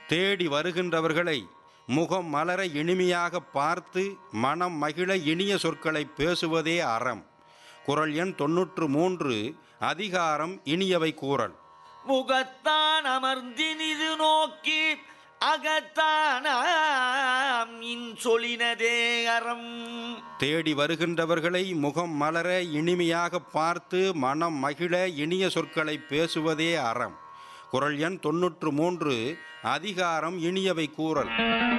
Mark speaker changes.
Speaker 1: தேடி வருகின்றவர்களை முகம் மலர இனிமையாக பார்த்து மனம் மகிழ இனிய சொற்களை பேசுவதே அறம் குரல் எண் தொன்னூற்று மூன்று அதிகாரம் இனியவை கூறல்
Speaker 2: முகத்தான் அமர்ந்தினிது நோக்கி அகத்தானாம் இன்சொலினதே அறம்
Speaker 1: தேடி வருகின்றவர்களை முகம் மலர இனிமையாக பார்த்து மனம் மகிழ இனிய சொற்களை பேசுவதே அறம் குரல் எண் தொன்னூற்று மூன்று அதிகாரம் இனியவை கூறல்